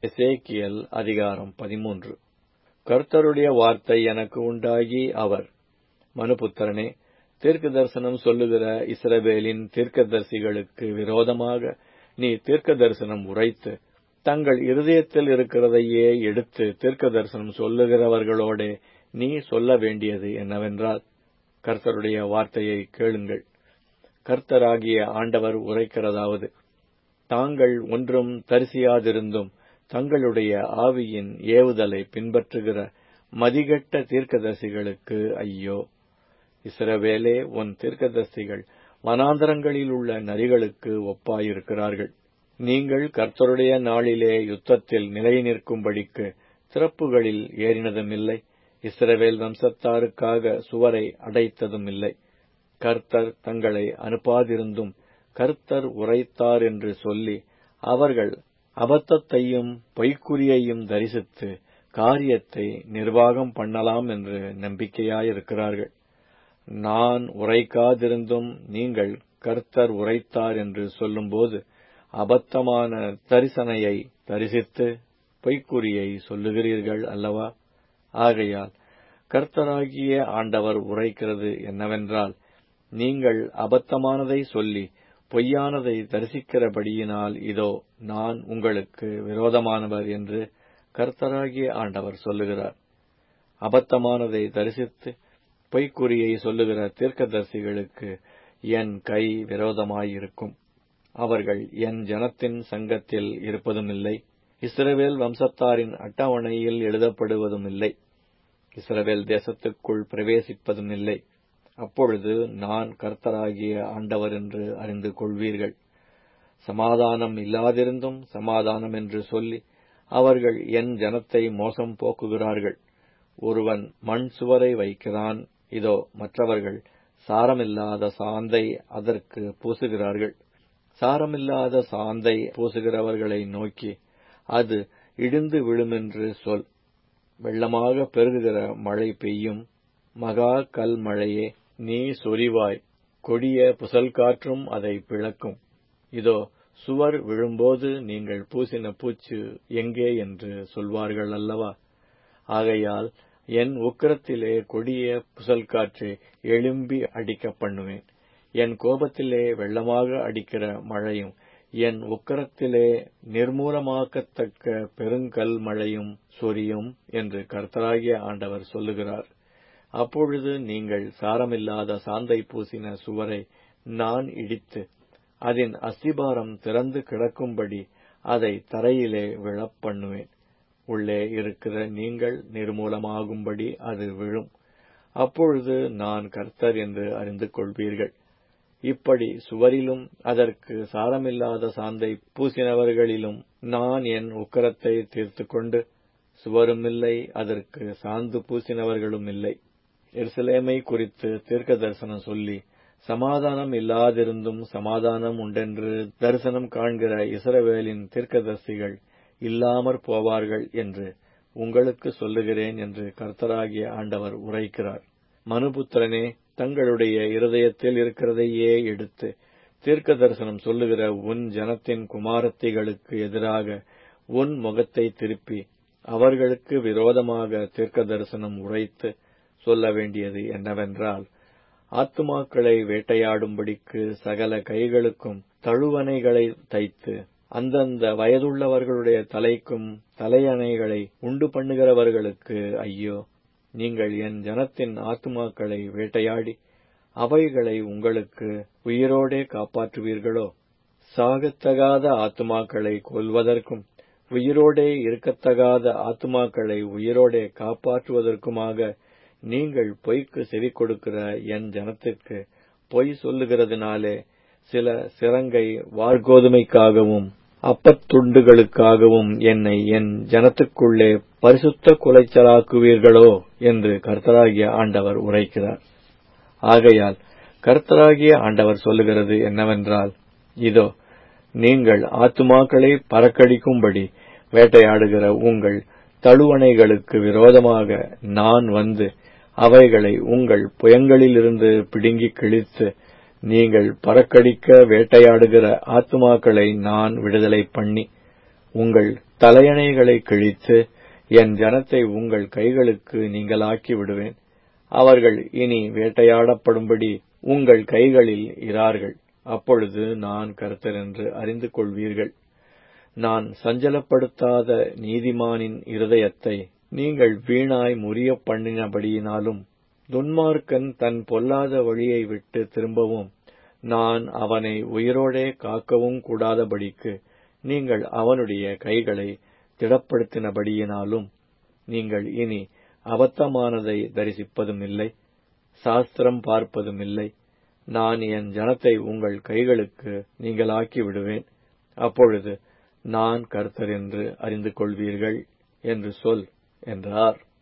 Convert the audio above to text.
எசேக்கியல் அதிகாரம் பதிமூன்று கர்த்தருடைய வார்த்தை எனக்கு உண்டாகி அவர் மனுபுத்திரனே தீர்க்கதரிசனம் சொல்லுகிற இஸ்ரவேலின் தீர்க்கதரிசிகளுக்கு விரோதமாக நீ தீர்க்கதரிசனம் உரைத்து தங்கள் இருதயத்தில் இருக்கிறதையே எடுத்து தீர்க்கதரிசனம் சொல்லுகிறவர்களோடே நீ சொல்ல வேண்டியது என்னவென்றால் கர்த்தருடைய வார்த்தையை கேளுங்கள் கர்த்தராகிய ஆண்டவர் உரைக்கிறதாவது தாங்கள் ஒன்றும் தரிசியாதிருந்தும் தங்களுடைய ஆவியின் ஏவுதலை பின்பற்றுகிற மதிகெட்ட தீர்க்கதரிசிகளுக்கு ஐயோ இஸ்ரவேலே உன் தீர்க்கதரிசிகள் வனாந்தரங்களில் உள்ள நரிகளுக்கு ஒப்பாயிருக்கிறார்கள் நீங்கள் கர்த்தருடைய நாளிலே யுத்தத்தில் நிலை நிற்கும்படிக்கு திறப்புகளில் ஏறினதுமில்லை இஸ்ரவேல் வம்சத்தாருக்காக சுவரை அடைத்ததும் இல்லை கர்த்தர் தங்களை அனுப்பாதிருந்தும் கர்த்தர் உரைத்தார் என்று சொல்லி அவர்கள் அபத்தத்தையும் பொய்க்குறியையும் தரிசித்து காரியத்தை நிர்வாகம் பண்ணலாம் என்று நம்பிக்கையாயிருக்கிறார்கள் நான் உரைக்காதிருந்தும் நீங்கள் கர்த்தர் உரைத்தார் என்று சொல்லும்போது அபத்தமான தரிசனையை தரிசித்து பொய்க்குறியை சொல்லுகிறீர்கள் அல்லவா ஆகையால் கர்த்தராகிய ஆண்டவர் உரைக்கிறது என்னவென்றால் நீங்கள் அபத்தமானதை சொல்லி பொய்யானதை தரிசிக்கிறபடியினால் இதோ நான் உங்களுக்கு விரோதமானவர் என்று கர்த்தராகிய ஆண்டவர் சொல்லுகிறார் அபத்தமானதை தரிசித்து பொய்க்குறியை சொல்லுகிற தீர்க்கதரிசிகளுக்கு என் கை விரோதமாயிருக்கும் அவர்கள் என் ஜனத்தின் சங்கத்தில் இருப்பதுமில்லை இஸ்ரவேல் வம்சத்தாரின் அட்டவணையில் எழுதப்படுவதும் இல்லை இஸ்ரவேல் தேசத்துக்குள் பிரவேசிப்பதும் இல்லை அப்பொழுது நான் கர்த்தராகிய ஆண்டவர் என்று அறிந்து கொள்வீர்கள் சமாதானம் இல்லாதிருந்தும் சமாதானம் என்று சொல்லி அவர்கள் என் ஜனத்தை மோசம் போக்குகிறார்கள் ஒருவன் மண் சுவரை வைக்கிறான் இதோ மற்றவர்கள் சாரமில்லாத சாந்தை அதற்கு பூசுகிறார்கள் சாரமில்லாத சாந்தை பூசுகிறவர்களை நோக்கி அது இடிந்து விழுமென்று சொல் வெள்ளமாக பெருகுகிற மழை பெய்யும் மகா கல் மழையே நீ சொரிவாய் கொடிய புசல் காற்றும் அதை பிளக்கும் இதோ சுவர் விழும்போது நீங்கள் பூசின பூச்சு எங்கே என்று சொல்வார்கள் அல்லவா ஆகையால் என் உக்கிரத்திலே கொடிய புசல் காற்றை எழும்பி அடிக்க பண்ணுவேன் என் கோபத்திலே வெள்ளமாக அடிக்கிற மழையும் என் உக்கரத்திலே நிர்மூலமாக்கத்தக்க பெருங்கல் மழையும் சொரியும் என்று கர்த்தராகிய ஆண்டவர் சொல்லுகிறார் அப்பொழுது நீங்கள் சாரமில்லாத சாந்தை பூசின சுவரை நான் இடித்து அதன் அஸ்திபாரம் திறந்து கிடக்கும்படி அதை தரையிலே விழப்பண்ணுவேன் உள்ளே இருக்கிற நீங்கள் நிர்மூலமாகும்படி அது விழும் அப்பொழுது நான் கர்த்தர் என்று அறிந்து கொள்வீர்கள் இப்படி சுவரிலும் அதற்கு சாரமில்லாத சாந்தை பூசினவர்களிலும் நான் என் உக்கரத்தை தீர்த்து கொண்டு சுவருமில்லை அதற்கு சாந்து பூசினவர்களும் இல்லை எருசலேமை குறித்து தீர்க்க தரிசனம் சொல்லி சமாதானம் இல்லாதிருந்தும் சமாதானம் உண்டென்று தரிசனம் காண்கிற இஸ்ரவேலின் தீர்க்கதரிசிகள் இல்லாமற் போவார்கள் என்று உங்களுக்கு சொல்லுகிறேன் என்று கர்த்தராகிய ஆண்டவர் உரைக்கிறார் மனுபுத்திரனே தங்களுடைய இருதயத்தில் இருக்கிறதையே எடுத்து தீர்க்க தரிசனம் சொல்லுகிற உன் ஜனத்தின் குமாரத்திகளுக்கு எதிராக உன் முகத்தை திருப்பி அவர்களுக்கு விரோதமாக தீர்க்க தரிசனம் உரைத்து சொல்ல வேண்டியது என்னவென்றால் ஆத்துமாக்களை வேட்டையாடும்படிக்கு சகல கைகளுக்கும் தழுவணைகளை தைத்து அந்தந்த வயதுள்ளவர்களுடைய தலைக்கும் தலையணைகளை உண்டு பண்ணுகிறவர்களுக்கு ஐயோ நீங்கள் என் ஜனத்தின் ஆத்துமாக்களை வேட்டையாடி அவைகளை உங்களுக்கு உயிரோடே காப்பாற்றுவீர்களோ சாகத்தகாத ஆத்துமாக்களை கொல்வதற்கும் உயிரோடே இருக்கத்தகாத ஆத்துமாக்களை உயிரோடே காப்பாற்றுவதற்குமாக நீங்கள் பொய்க்கு செவி கொடுக்கிற என் ஜனத்திற்கு பொய் சொல்லுகிறதுனாலே சில சிறங்கை வார்கோதுமைக்காகவும் அப்பத்துண்டுகளுக்காகவும் என்னை என் ஜனத்துக்குள்ளே பரிசுத்த குலைச்சலாக்குவீர்களோ என்று கர்த்தராகிய ஆண்டவர் உரைக்கிறார் ஆகையால் கர்த்தராகிய ஆண்டவர் சொல்லுகிறது என்னவென்றால் இதோ நீங்கள் ஆத்துமாக்களை பறக்கடிக்கும்படி வேட்டையாடுகிற உங்கள் தழுவணைகளுக்கு விரோதமாக நான் வந்து அவைகளை உங்கள் புயங்களிலிருந்து பிடுங்கி கிழித்து நீங்கள் பறக்கடிக்க வேட்டையாடுகிற ஆத்துமாக்களை நான் விடுதலை பண்ணி உங்கள் தலையணைகளை கிழித்து என் ஜனத்தை உங்கள் கைகளுக்கு நீங்களாக்கி விடுவேன் அவர்கள் இனி வேட்டையாடப்படும்படி உங்கள் கைகளில் இரார்கள் அப்பொழுது நான் கர்த்தர் என்று அறிந்து கொள்வீர்கள் நான் சஞ்சலப்படுத்தாத நீதிமானின் இருதயத்தை நீங்கள் வீணாய் முறிய பண்ணினபடியினாலும் துன்மார்க்கன் தன் பொல்லாத வழியை விட்டு திரும்பவும் நான் அவனை உயிரோடே காக்கவும் கூடாதபடிக்கு நீங்கள் அவனுடைய கைகளை திடப்படுத்தினபடியினாலும் நீங்கள் இனி அபத்தமானதை தரிசிப்பதும் இல்லை சாஸ்திரம் பார்ப்பதும் இல்லை நான் என் ஜனத்தை உங்கள் கைகளுக்கு நீங்களாக்கி விடுவேன் அப்பொழுது நான் கர்த்தர் என்று அறிந்து கொள்வீர்கள் என்று சொல் என்றார்